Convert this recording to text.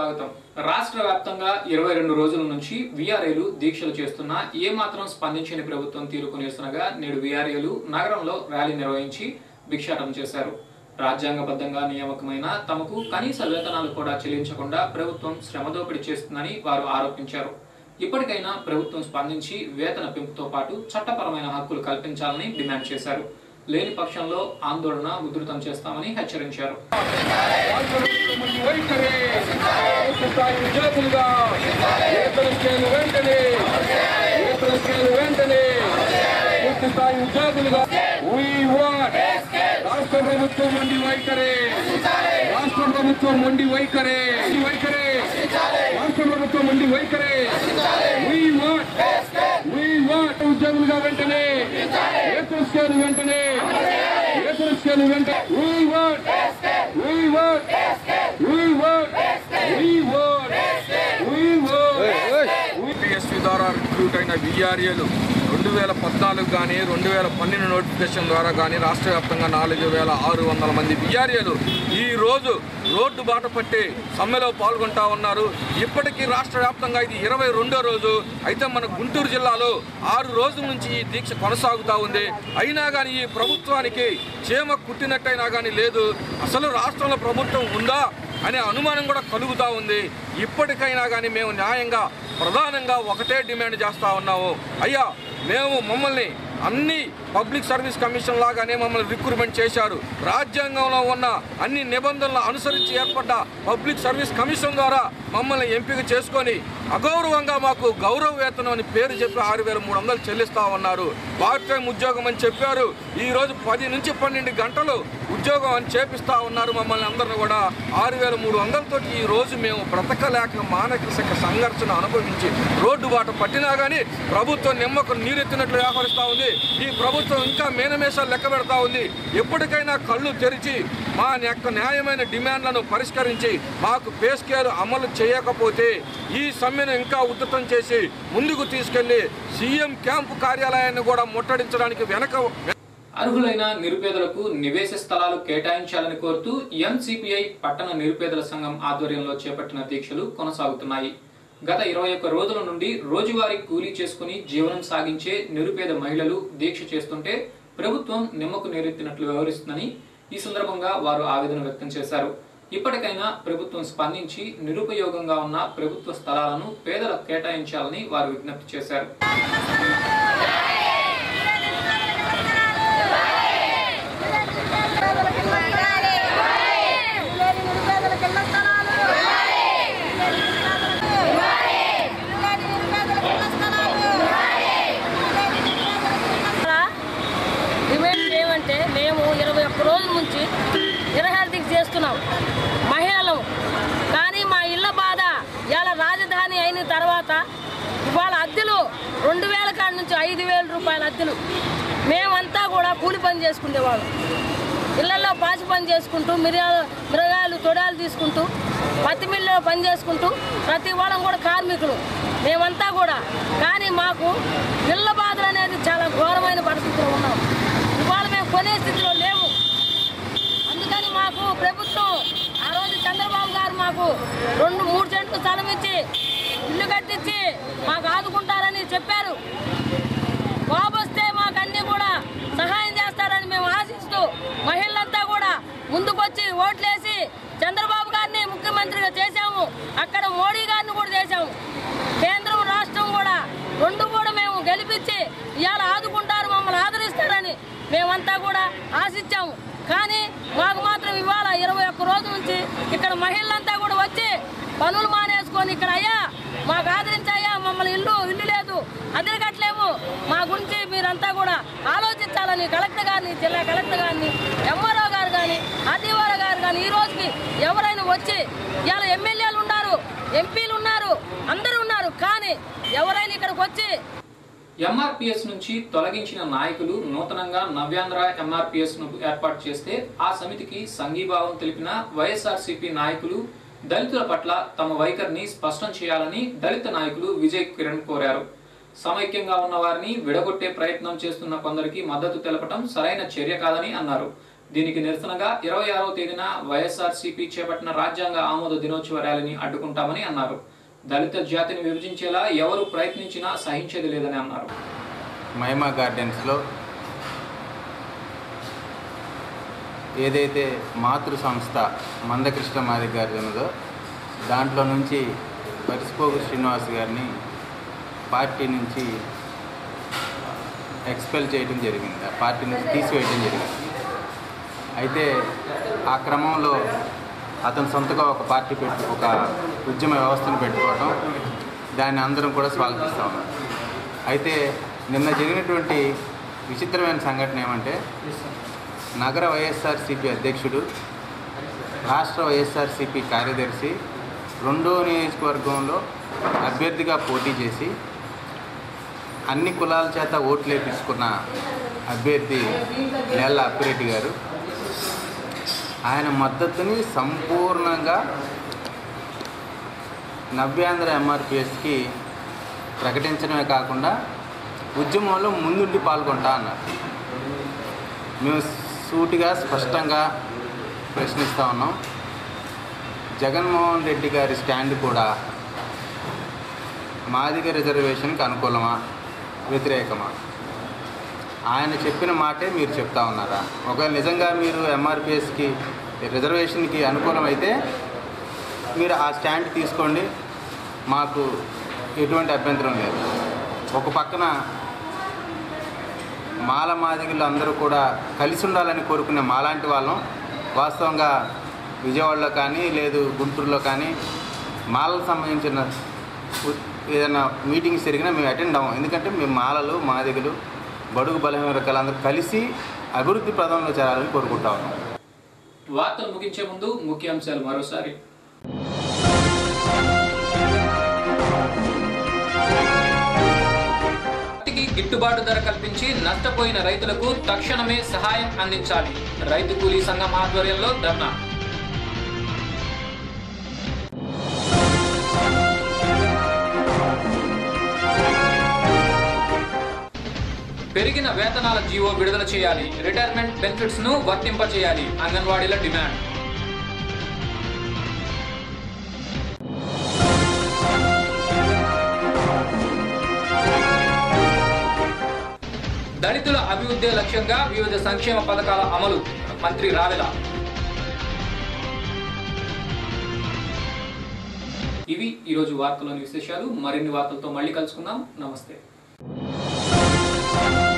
స్వాగతం రాష్ట్ర వ్యాప్తంగా ఇరవై రెండు రోజుల నుంచి వీఆర్ఏలు దీక్షలు చేస్తున్నా ఏమాత్రం స్పందించని ప్రభుత్వం తీరుకు నిరసనగా నేడు వీఆర్ఏలు నగరంలో ర్యాలీ నిర్వహించి భిక్షాటన చేశారు రాజ్యాంగబద్ధంగా నియామకమైన తమకు కనీస వేతనాలు కూడా చెల్లించకుండా ప్రభుత్వం శ్రమదోపిడీ చేస్తుందని వారు ఆరోపించారు ఇప్పటికైనా ప్రభుత్వం స్పందించి వేతన పెంపుతో పాటు చట్టపరమైన హక్కులు కల్పించాలని డిమాండ్ చేశారు లేని పక్షంలో ఆందోళన ఉధృతం చేస్తామని హెచ్చరించారు మంది వైఖరి స్థాయి విద్యార్థులుగా వేతన స్కేలు వెంటనే వేతన స్కేలు వెంటనే పూర్తి స్థాయి విద్యార్థులుగా We want రాష్ట్ర ప్రభుత్వం మొండి వైఖరి రాష్ట్ర ప్రభుత్వం మొండి వైఖరి మొండి వైఖరి రాష్ట్ర ప్రభుత్వం మొండి వైఖరి We want We want ఉద్యోగులుగా వెంటనే వేతన స్కేలు వెంటనే వేతన స్కేలు వెంటనే We want We want We want We want We want PSC ద్వారా రిక్రూట్ అయిన విఆర్ఏలు రెండు వేల పద్నాలుగు కానీ రెండు వేల పన్నెండు నోటిఫికేషన్ ద్వారా కానీ రాష్ట్ర వ్యాప్తంగా నాలుగు వేల ఆరు వందల మంది విఆర్ఏలు ఈ రోజు రోడ్డు బాట పట్టి సమ్మెలో పాల్గొంటా ఉన్నారు ఇప్పటికీ రాష్ట్ర వ్యాప్తంగా ఇది ఇరవై రెండో రోజు అయితే మన గుంటూరు జిల్లాలో ఆరు రోజుల నుంచి ఈ దీక్ష కొనసాగుతూ ఉంది అయినా కానీ ఈ ప్రభుత్వానికి చీమ కుట్టినట్టయినా కానీ లేదు అసలు రాష్ట్రంలో ప్రభుత్వం ఉందా అనే అనుమానం కూడా కలుగుతూ ఉంది ఇప్పటికైనా కానీ మేము న్యాయంగా ప్రధానంగా ఒకటే డిమాండ్ చేస్తూ ఉన్నాము అయ్యా మేము మమ్మల్ని అన్ని పబ్లిక్ సర్వీస్ కమిషన్ లాగానే మమ్మల్ని రిక్రూట్మెంట్ చేశారు రాజ్యాంగంలో ఉన్న అన్ని నిబంధనలు అనుసరించి ఏర్పడ్డ పబ్లిక్ సర్వీస్ కమిషన్ ద్వారా మమ్మల్ని ఎంపిక చేసుకొని అగౌరవంగా మాకు గౌరవ వేతనం అని పేరు చెప్పి ఆరు వేల మూడు వందలు చెల్లిస్తా ఉన్నారు పార్ట్ టైం ఉద్యోగం అని చెప్పారు ఈ రోజు పది నుంచి పన్నెండు గంటలు ఉద్యోగం అని చేపిస్తా ఉన్నారు మమ్మల్ని అందరిని కూడా ఆరు వేల మూడు వందలతో ఈ రోజు మేము బ్రతకలేక మానసిక సంఘర్షణ అనుభవించి రోడ్డు బాట పట్టినా కానీ ప్రభుత్వం నిమ్మకు నీరెత్తినట్లు వ్యవహరిస్తా ఉంది ఈ ప్రభుత్వం ఇంకా మేనమేషాలు లెక్క పెడతా ఉంది ఎప్పటికైనా కళ్ళు తెరిచి మా యొక్క న్యాయమైన డిమాండ్లను పరిష్కరించి మాకు పే స్కేల్ అమలు చేయకపోతే ఈ సమ్మెను ఇంకా ఉధృతం చేసి ముందుకు తీసుకెళ్లి సీఎం క్యాంపు కార్యాలయాన్ని కూడా ముట్టడించడానికి వెనక అర్హులైన నిరుపేదలకు నివేశ స్థలాలు కేటాయించాలని కోరుతూ ఎంసిపిఐ పట్టణ నిరుపేదల సంఘం ఆధ్వర్యంలో చేపట్టిన దీక్షలు కొనసాగుతున్నాయి గత ఇరవై ఒక్క రోజుల నుండి రోజువారీ కూలీ చేసుకుని జీవనం సాగించే నిరుపేద మహిళలు దీక్ష చేస్తుంటే ప్రభుత్వం నిమ్మకు నీరెత్తినట్లు వ్యవహరిస్తుందని ఈ సందర్భంగా వారు ఆవేదన వ్యక్తం చేశారు ఇప్పటికైనా ప్రభుత్వం స్పందించి నిరుపయోగంగా ఉన్న ప్రభుత్వ స్థలాలను పేదలకు కేటాయించాలని వారు విజ్ఞప్తి చేశారు డిమాండ్ ఏమంటే మేము ఇరవై ఒక్క రోజుల నుంచి నిరహార్థికి చేస్తున్నాం మహిళలు కానీ మా ఇళ్ళ బాధ ఇలా రాజధాని అయిన తర్వాత ఇవాళ అద్దెలు రెండు వేల కాడ నుంచి ఐదు వేల రూపాయల అద్దెలు మేమంతా కూడా కూలి పని చేసుకునేవాళ్ళం ఇళ్లలో పాచి పని చేసుకుంటూ మిరియాలు మిరగాయలు తొడాలు తీసుకుంటూ పత్తి మిల్లులో పని చేసుకుంటూ ప్రతి వాళ్ళం కూడా కార్మికులు మేమంతా కూడా కానీ మాకు ఇళ్ళ బాధలు అనేది చాలా ఘోరమైన పరిస్థితిలో ఉన్నాం ఇవాళ మేము కొనే స్థితిలో లేవు అందుకని మాకు ప్రభుత్వం ఆ రోజు చంద్రబాబు గారు మాకు రెండు మూడు సెంట్లు స్థలం ఇచ్చి ఇల్లు కట్టించి మాకు ఆదుకుంటారని చెప్పారు బాబు వస్తే మాకు అన్ని కూడా సహాయం చేస్తారని మేము ఆశిస్తూ మహిళలంతా కూడా ముందుకొచ్చి ఓట్లేసి చంద్రబాబు గారిని ముఖ్యమంత్రిగా చేశాము అక్కడ మోడీ గారిని కూడా చేశాము కేంద్రం రాష్ట్రం కూడా రెండు కూడా మేము గెలిపించి ఇవాళ ఆదుకుంటారు మమ్మల్ని ఆదరిస్తారని మేమంతా కూడా ఆశించాము కానీ మాకు మాత్రం ఇవాళ ఇరవై ఒక్క రోజు నుంచి ఇక్కడ మహిళలంతా కూడా వచ్చి పనులు మానేసుకొని ఇక్కడ అయ్యా మాకు ఆదరించాయా మమ్మల్ని ఇల్లు ఇల్లు లేదు అద్దెలు కట్టలేము మా గురించి మీరంతా కూడా ఆలోచించాలని కలెక్టర్ గారిని జిల్లా కలెక్టర్ గారిని ఎంఆర్ఓ గారు కానీ ఆర్డీఓ గారు కానీ ఈ రోజుకి ఎవరైనా వచ్చి ఇవాళ ఎమ్మెల్యేలు ఉన్నారు ఎంపీలు ఉన్నారు అందరూ ఉన్నారు కానీ ఎవరైనా ఇక్కడికి వచ్చి ఎంఆర్పిఎస్ నుంచి తొలగించిన నాయకులు నూతనంగా నవ్యాంధ్ర ఎంఆర్పిఎస్ ను ఏర్పాటు చేస్తే ఆ సమితికి సంఘీభావం తెలిపిన వైఎస్ఆర్సీపీ నాయకులు దళితుల పట్ల తమ వైఖరిని స్పష్టం చేయాలని దళిత నాయకులు విజయ్ కిరణ్ కోరారు సమైక్యంగా ఉన్న వారిని విడగొట్టే ప్రయత్నం చేస్తున్న కొందరికి మద్దతు తెలపటం సరైన చర్య కాదని అన్నారు దీనికి నిరసనగా ఇరవై ఆరవ తేదీన వైఎస్ఆర్సీపీ చేపట్టిన రాజ్యాంగ ఆమోద దినోత్సవ ర్యాలీని అడ్డుకుంటామని అన్నారు దళిత జాతిని విభజించేలా ఎవరు ప్రయత్నించినా సహించేది లేదని అన్నారు మహిమా గార్డెన్స్లో ఏదైతే మాతృ సంస్థ మందకృష్ణ మాది గారి ఉన్నదో దాంట్లో నుంచి పరిసిపోగు శ్రీనివాస్ గారిని పార్టీ నుంచి ఎక్స్పెల్ చేయడం జరిగింది ఆ పార్టీ నుంచి తీసివేయడం జరిగింది అయితే ఆ క్రమంలో అతను సొంతగా ఒక పార్టీ పెట్టు ఒక ఉద్యమ వ్యవస్థను పెట్టుకోవడం దాన్ని అందరం కూడా స్వాగతిస్తూ ఉన్నారు అయితే నిన్న జరిగినటువంటి విచిత్రమైన సంఘటన ఏమంటే నగర వైఎస్ఆర్సీపీ అధ్యక్షుడు రాష్ట్ర వైఎస్ఆర్సీపీ కార్యదర్శి రెండో నియోజకవర్గంలో అభ్యర్థిగా పోటీ చేసి అన్ని కులాల చేత ఓట్లు వేపించుకున్న అభ్యర్థి లేళ్ళ అప్పిరెడ్డి గారు ఆయన మద్దతుని సంపూర్ణంగా నవ్యాంధ్ర ఎంఆర్పిఎస్కి ప్రకటించడమే కాకుండా ఉద్యమంలో ముందుండి పాల్గొంటా అన్నారు మేము సూటిగా స్పష్టంగా ప్రశ్నిస్తూ ఉన్నాం జగన్మోహన్ రెడ్డి గారి స్టాండ్ కూడా మాదిగ రిజర్వేషన్కి అనుకూలమా వ్యతిరేకమా ఆయన చెప్పిన మాటే మీరు చెప్తా ఉన్నారా ఒకవేళ నిజంగా మీరు ఎంఆర్పిఎస్కి రిజర్వేషన్కి అనుకూలమైతే మీరు ఆ స్టాండ్ తీసుకోండి మాకు ఎటువంటి అభ్యంతరం లేదు ఒక పక్కన మాల మాదిగలు అందరూ కూడా కలిసి ఉండాలని కోరుకునే మాలాంటి వాళ్ళం వాస్తవంగా విజయవాడలో కానీ లేదు గుంటూరులో కానీ మాలకు సంబంధించిన ఉ- ఏదైనా మీటింగ్స్ జరిగినా మేము అటెండ్ అవ్వం ఎందుకంటే మేము మాలలు మాదిగలు బడుగు బలహీన వర్గాలందరూ కలిసి అభివృద్ధి ప్రదంలో చేరాలని కోరుకుంటా ఉన్నాం వార్తలు ముగించే ముందు ముఖ్యాంశాలు మరోసారి పత్తికి గిట్టుబాటు ధర కల్పించి నష్టపోయిన రైతులకు తక్షణమే సహాయం అందించాలి రైతు కూలీ సంఘం ఆధ్వర్యంలో ధర్నా పెరిగిన వేతనాల జీవో విడుదల చేయాలి రిటైర్మెంట్ బెనిఫిట్స్ ను వర్తింప చేయాలి అంగన్వాడీల డిమాండ్ దళితుల అభివృద్ధి లక్ష్యంగా వివిధ సంక్షేమ పథకాల అమలు మంత్రి రావెల ఇవి ఈరోజు వార్తలోని విశేషాలు మరిన్ని వార్తలతో మళ్ళీ కలుసుకుందాం నమస్తే